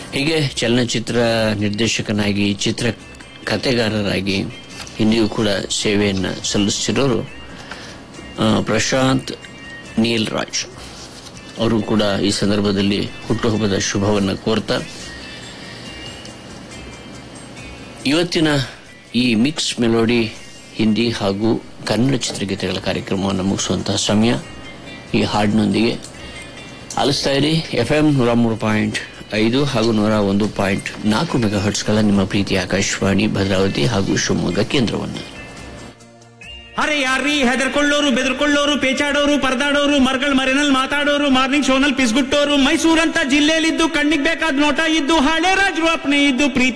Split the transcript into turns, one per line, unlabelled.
ಹೀಗೆ ಚಲನಚಿತ್ರ ನಿರ್ದೇಶಕನಾಗಿ ಚಿತ್ರ ಕಥೆಗಾರರಾಗಿ ಇಂದಿಗೂ ಕೂಡ ಸೇವೆಯನ್ನು ಸಲ್ಲಿಸ್ತಿರೋರು ಆ, ಪ್ರಶಾಂತ್ ನೀಲ್ ರಾಜ್ ಅವರು ಕೂಡ ಈ ಸಂದರ್ಭದಲ್ಲಿ ಹುಟ್ಟುಹಬ್ಬದ ಶುಭವನ್ನು ಕೋರ್ತಾ ಇವತ್ತಿನ ಈ ಮಿಕ್ಸ್ ಮೆಲೋಡಿ ಹಿಂದಿ ಹಾಗೂ ಕನ್ನಡ ಚಿತ್ರಗೀತೆಗಳ ಕಾರ್ಯಕ್ರಮವನ್ನು ಮುಗಿಸುವಂತಹ ಸಮಯ ಈ ಹಾಡಿನೊಂದಿಗೆ ಆಲಿಸ್ತಾ ಇರಿ ಎಫ್ ಎಂ ನೂರ ಮೂರು ಪಾಯಿಂಟ್ ಐದು ಹಾಗೂ ನೂರ ಒಂದು ಪಾಯಿಂಟ್ ನಾಲ್ಕು ಮೆಗಾ ಹರ್ಟ್ಸ್ಗಳ ನಿಮ್ಮ ಪ್ರೀತಿ ಆಕಾಶವಾಣಿ ಭದ್ರಾವತಿ ಹಾಗೂ ಶಿವಮೊಗ್ಗ ಕೇಂದ್ರವನ್ನು
ಅರೆ ಯಾರ್ರೀ ಹೆದರ್ಕೊಳ್ಳೋರು ಬೆದರ್ಕೊಳ್ಳೋರು ಪೇಚಾಡೋರು ಪರದಾಡೋರು ಮರ್ಗಳ್ ಮರೆನಲ್ ಮಾತಾಡೋರು ಮಾರ್ನಿಂಗ್ ಶೋನಲ್ಲಿ ಪಿಸ್ಗುಟ್ಟೋರು ಮೈಸೂರಂತ ಜಿಲ್ಲೆಯಲ್ಲಿದ್ದು ಕಣ್ಣಿಗೆ ಬೇಕಾದ ನೋಟ ಇದ್ದು ಹಳೆ ರಾಜರು ಅಪ್ನೆ ಇದ್ದು ಪ್ರೀತಿ